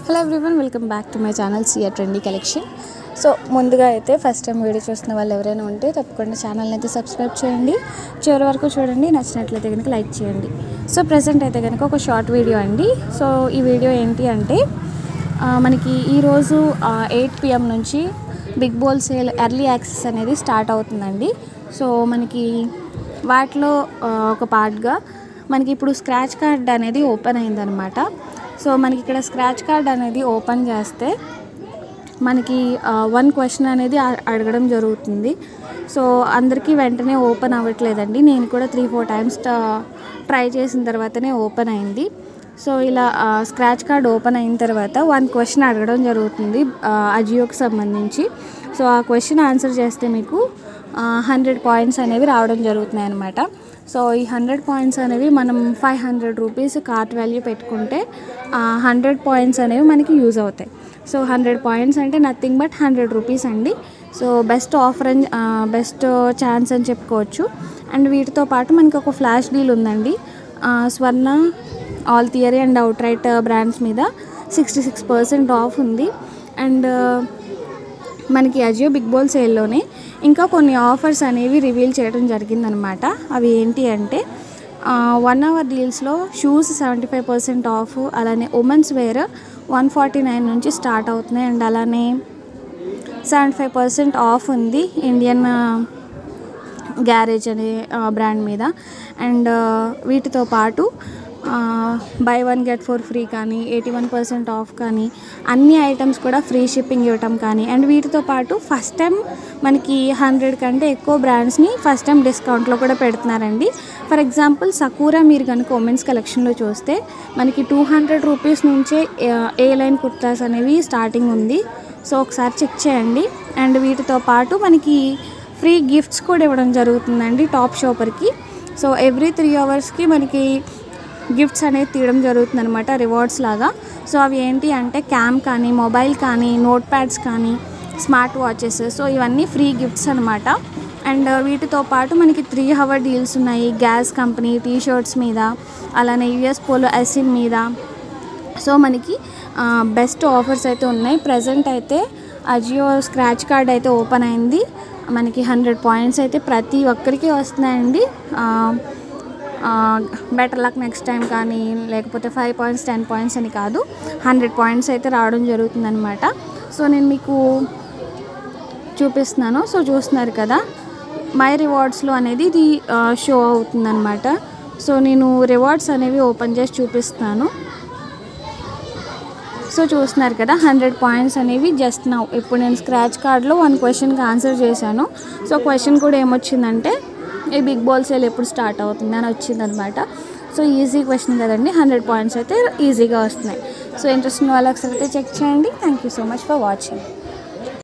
hello everyone welcome back to my channel CR trendy collection so ముందుగా అయితే first time video చూస్తున్న వాళ్ళు ఎవరైనా ఉంటే తప్పకుండా ఛానల్ని అయితే సబ్స్క్రైబ్ చేయండి చివరి వరకు చూడండి నచ్చినట్లయితే కనుక లైక్ చేయండి సో ప్రజెంట్ అయితే కనుక ఒక షార్ట్ వీడియో అండి సో ఈ వీడియో ఏంటి అంటే ఆ, మనకి ఈరోజు ఎయిట్ పిఎం నుంచి big bold sale early access అనేది స్టార్ట్ అవుతుందండి సో మనకి వాటిలో ఆ, ఒక పార్ట్గా మనకి ఇప్పుడు స్క్రాచ్ కార్డ్ అనేది ఓపెన్ అయిందనమాట సో మనకి ఇక్కడ స్క్రాచ్ కార్డ్ అనేది ఓపెన్ చేస్తే మనకి వన్ క్వశ్చన్ అనేది అ- అడగడం జరుగుతుంది సో అందరికీ వెంటనే ఓపెన్ అవ్వట్లేదండి నేను కూడా త్రీ ఫోర్ టైమ్స్ ట్రై చేసిన తర్వాతనే ఓపెన్ అయింది సో ఇలా స్క్రాచ్ కార్డ్ ఓపెన్ అయిన తర్వాత వన్ క్వశ్చన్ అడగడం జరుగుతుంది అజియోకి సంబంధించి సో ఆ క్వశ్చన్ ఆన్సర్ చేస్తే మీకు హండ్రెడ్ పాయింట్స్ అనేవి రావడం జరుగుతున్నాయి అనమాట సో ఈ హండ్రెడ్ పాయింట్స్ అనేవి మనం five hundred rupees cart value పెట్టుకుంటే హండ్రెడ్ పాయింట్స్ అనేవి మనకి యూజ్ అవుతాయి సో హండ్రెడ్ పాయింట్స్ అంటే నథింగ్ బట్ హండ్రెడ్ రూపీస్ అండి సో బెస్ట్ ఆఫర్ అని బెస్ట్ ఛాన్స్ అని చెప్పుకోవచ్చు అండ్ వీటితో పాటు మనకి ఒక ఫ్లాష్ డీల్ ఉందండి ఆ, స్వర్ణ all theory and outright brands మీద సిక్స్టీ సిక్స్ పర్సెంట్ ఆఫ్ ఉంది అండ్ మనకి అజియో బిగ్ బోల్ సేల్లోనే ఇంకా కొన్ని ఆఫర్స్ అనేవి రివీల్ చేయడం జరిగిందనమాట అవి ఏంటి అంటే వన్ అవర్ డీల్స్లో shoes seventy five percent off అలానే women's wear one forty nine నుంచి స్టార్ట్ అవుతున్నాయి అండ్ అలానే సెవెంటీ ఫైవ్ పర్సెంట్ ఆఫ్ ఉంది ఇండియన్ గ్యారేజ్ అనే బ్రాండ్ మీద అండ్ వీటితో పాటు buy one get four free కానీ ఎయిటీ వన్ పర్సెంట్ ఆఫ్ కానీ అన్ని ఐటమ్స్ కూడా ఫ్రీ షిప్పింగ్ ఇవ్వటం కానీ అండ్ వీటితో పాటు ఫస్ట్ టైం మనకి హండ్రెడ్ కంటే ఎక్కువ బ్రాండ్స్ని ఫస్ట్ టైం డిస్కౌంట్లో కూడా పెడుతున్నారండి ఫర్ ఎగ్జాంపుల్ సకూరా మీరు కనుక ఉమెన్స్ కలెక్షన్లో చూస్తే మనకి టూ హండ్రెడ్ రూపీస్ నుంచే ఏ లైన్ కుర్తాస్ అనేవి స్టార్టింగ్ ఉంది సో ఒకసారి చెక్ చేయండి అండ్ వీటితో పాటు మనకి ఫ్రీ గిఫ్ట్స్ కూడా ఇవ్వడం జరుగుతుందండి టాప్ షాపర్కి సో ఎవ్రీ త్రీ అవర్స్కి మనకి గిఫ్ట్స్ అనేది తీయడం జరుగుతుంది అనమాట రివార్డ్స్ లాగా సో అవి ఏంటి అంటే క్యామ్ కానీ మొబైల్ కానీ నోట్ ప్యాడ్స్ కానీ స్మార్ట్ వాచెస్ సో ఇవన్నీ ఫ్రీ గిఫ్ట్స్ అనమాట అండ్ వీటితో పాటు మనకి త్రీ హవర్ డీల్స్ ఉన్నాయి గ్యాస్ కంపెనీ టీ షర్ట్స్ మీద అలానే యుఎస్ పోలో ఎసిన్ మీద సో మనకి బెస్ట్ ఆఫర్స్ అయితే ఉన్నాయి ప్రజెంట్ అయితే అజియో స్క్రాచ్ కార్డ్ అయితే ఓపెన్ అయింది మనకి హండ్రెడ్ పాయింట్స్ అయితే ప్రతి ఒక్కరికి వస్తున్నాయండి బెటర్ లక్ నెక్స్ట్ టైం కానీ లేకపోతే ఫైవ్ పాయింట్స్ టెన్ పాయింట్స్ అని కాదు హండ్రెడ్ పాయింట్స్ అయితే రావడం జరుగుతుందనమాట సో నేను మీకు చూపిస్తున్నాను సో చూస్తున్నారు కదా మై రివార్డ్స్లో అనేది ఇది షో అవుతుందన్నమాట సో నేను రివార్డ్స్ అనేవి ఓపెన్ చేసి చూపిస్తాను సో చూస్తున్నారు కదా హండ్రెడ్ పాయింట్స్ అనేవి జస్ట్ నౌ ఇప్పుడు నేను స్క్రాచ్ కార్డ్లో వన్ క్వశ్చన్కి ఆన్సర్ చేశాను సో క్వశ్చన్ కూడా ఏమొచ్చిందంటే ఈ బిగ్ బాల్ సేల్ ఎప్పుడు స్టార్ట్ అవుతుంది అని వచ్చిందనమాట సో ఈజీ క్వశ్చన్ కదండి హండ్రెడ్ పాయింట్స్ అయితే ఈజీగా వస్తున్నాయి సో ఇంట్రెస్ట్ ఉన్న వాళ్ళు ఒకసారి అయితే చెక్ చేయండి thank you so much for watching